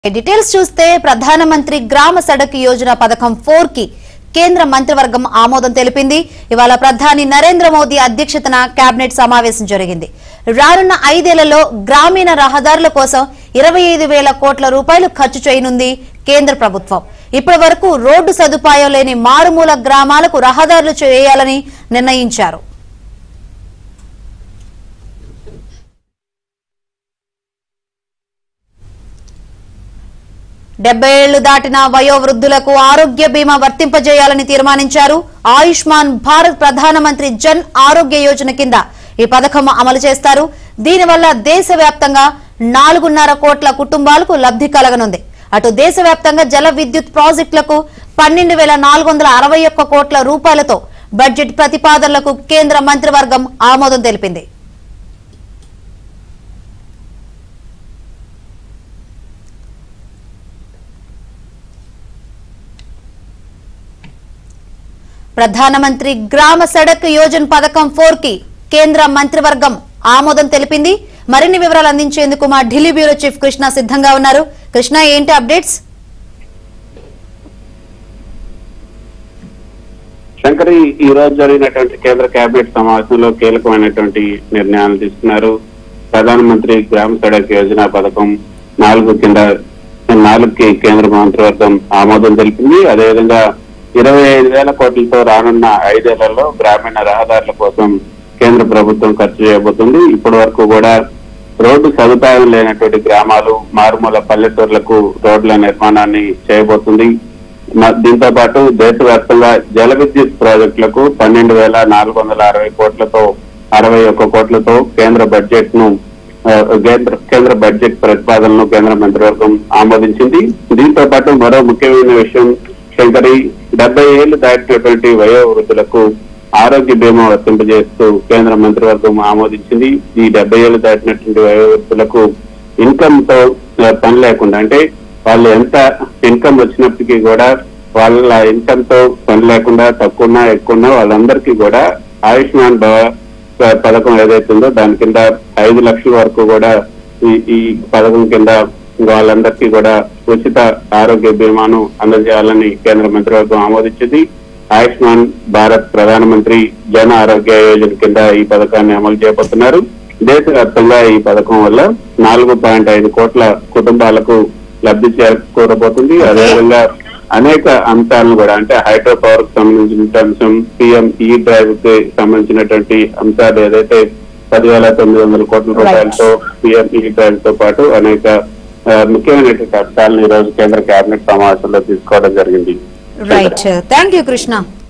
details చూస్తే ప్రధానమంత్రి గ్రామ సడక్ యోజన పథకం ఫోర్ కి కేంద్ర మంత్రివర్గం ఆమోదం తెలిపింది ఇవాళ ప్రధాని నరేంద్ర మోదీ అధ్యక్షతన కేబినెట్ సమావేశం జరిగింది రానున్న ఐదేళ్లలో గ్రామీణ రహదారుల కోసం ఇరవై ఐదు వేల కోట్ల రూపాయలు ఖర్చు చేయనుంది కేంద్ర ప్రభుత్వం ఇప్పటి వరకు రోడ్డు సదుపాయం లేని మారుమూల గ్రామాలకు రహదారులు చేయాలని నిర్ణయించారు డెబ్బై ఏళ్లు దాటిన వయోవృద్ధులకు ఆరోగ్య బీమా వర్తింపజేయాలని తీర్మానించారు ఆయుష్మాన్ భారత్ ప్రధానమంత్రి జన్ ఆరోగ్య యోజన కింద ఈ పథకం అమలు చేస్తారు దీనివల్ల దేశవ్యాప్తంగా నాలుగున్నర కోట్ల కుటుంబాలకు లబ్ధి కలగనుంది అటు దేశవ్యాప్తంగా జల విద్యుత్ ప్రాజెక్టులకు పన్నెండు వేల నాలుగు వందల అరవై ఒక్క కోట్ల రూపాయలతో బడ్జెట్ ప్రతిపాదనలకు కేంద్ర మంత్రివర్గం ఆమోదం తెలిపింది ప్రధానమంత్రి గ్రామ సడక్ యోజన పథకం ఫోర్ కి కేంద్ర మంత్రివర్గం ఆమోదం తెలిపింది మరిన్ని వివరాలు అందించేందుకు మా ఢిల్లీ బ్యూరో చీఫ్ కృష్ణ సిద్ధంగా ఉన్నారు కృష్ణ ఏంటి అప్డేట్స్ శంకరి ఈ రోజు జరిగినటువంటి కేంద్ర కేబినెట్ సమావేశంలో కీలకమైనటువంటి నిర్ణయాలు తీసుకున్నారు ప్రధానమంత్రి గ్రామ సడక్ యోజన పథకం నాలుగు కింద నాలుగుకి కేంద్ర మంత్రివర్గం ఆమోదం తెలిపింది అదేవిధంగా ఇరవై ఐదు వేల కోట్లతో రానున్న ఐదేళ్లలో గ్రామీణ రహదారుల కోసం కేంద్ర ప్రభుత్వం ఖర్చు చేయబోతుంది ఇప్పటి వరకు కూడా రోడ్డు సదుపాయం లేనటువంటి గ్రామాలు మారుమూల పల్లెటూర్లకు రోడ్ల నిర్మాణాన్ని చేయబోతుంది మ- దీంతో పాటు దేశవ్యాప్తంగా జల విద్యుత్ ప్రాజెక్టులకు పన్నెండు వేల నాలుగు వందల అరవై కోట్లతో అరవై ఒక్క కోట్లతో కేంద్ర బడ్జెట్ ను ఆ, కేంద్ర కేంద్ర బడ్జెట్ ప్రతిపాదనను కేంద్ర మంత్రివర్గం ఆమోదించింది దీంతో పాటు మరో ముఖ్యమైన విషయం శంకరి డెబ్బై ఏళ్లు దాటినటువంటి వయోవృద్ధులకు ఆరోగ్య బీమా వర్తింపజేస్తూ కేంద్ర మంత్రివర్గం ఆమోదించింది ఈ డెబ్బై ఏళ్లు దాటినటువంటి వయోవృద్ధులకు ఇన్కమ్ తో ఆ, పని లేకుండా అంటే వాళ్ళు ఎంత ఇన్కమ్ వచ్చినప్పటికీ కూడా వాళ్ళ ఇన్కమ్ తో పని లేకుండా తక్కువ ఎక్కువ వాళ్ళందరికీ కూడా ఆయుష్మాన్ భవ ప- పథకం ఏదైతే ఉందో దాని కింద ఐదు లక్షల వరకు కూడా ఈ ఈ పథకం కింద వాళ్ళందరికీ కూడా ఉచిత ఆరోగ్య బీమాను అందజేయాలని కేంద్ర మంత్రివర్గం ఆమోదించింది ఆయుష్మాన్ భారత్ ప్రధానమంత్రి జన ఆరోగ్య యోజన కింద ఈ పథకాన్ని అమలు చేయబోతున్నారు దేశవ్యాప్తంగా ఈ పథకం వల్ల నాలుగు పాయింట్ ఐదు కోట్ల కుటుంబాలకు లబ్ధి చేకూరబోతుంది అదేవిధంగా అనేక అంశాలను కూడా అంటే హైడ్రో పవర్ కు సంబంధించిన అంశం పిఎం ఈ డ్రైవ్ కి సంబంధించినటువంటి అంశాలు ఏదైతే పదివేల తొమ్మిది వందల కోట్ల రూపాయలతో పిఎం ఈ డ్రైవ్ తో పాటు అనేక ఆ, ముఖ్యమైనటువంటి అంశాలను ఈ రోజు కేంద్ర కేబినెట్ సమావేశంలో తీసుకోవడం జరిగింది రైట్ థ్యాంక్ యూ కృష్ణ